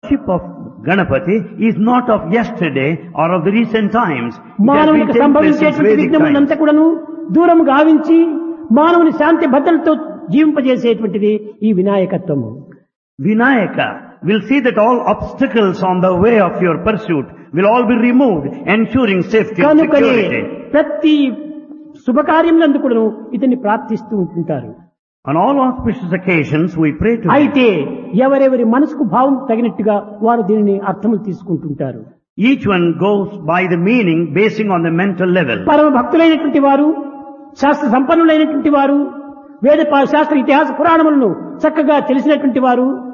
worship of Ganapati is not of yesterday or of the recent times. It has been మానవునికి taking place since సంభవించేటువంటి Vedic times. విఘ్నములంతా కూడాను దూరం గావించి మానవుని శాంతి భద్రతతో జీవింపజేసేటువంటిది ఈ వినాయకత్వము Vinayaka will see that all obstacles on the way of your pursuit will all be removed, ensuring safety and కనుకనే security. ప్రతి శుభకార్యములందు కూడాను ఇతన్ని ప్రార్థిస్తూ ఉంటుంటారు On all auspicious occasions, we pray to Him. అయితే ఎవరెవరి మనసుకు భావం తగినట్టుగా వారు దీనిని అర్థములు తీసుకుంటుంటారు Each one goes by the meaning basing on the mental level. పరమ భక్తులైనటువంటి వారు శాస్త్ర సంపన్నులైనటువంటి వారు వేద పా- శాస్త్ర ఇతిహాస పురాణములను చక్కగా తెలిసినటువంటి వారు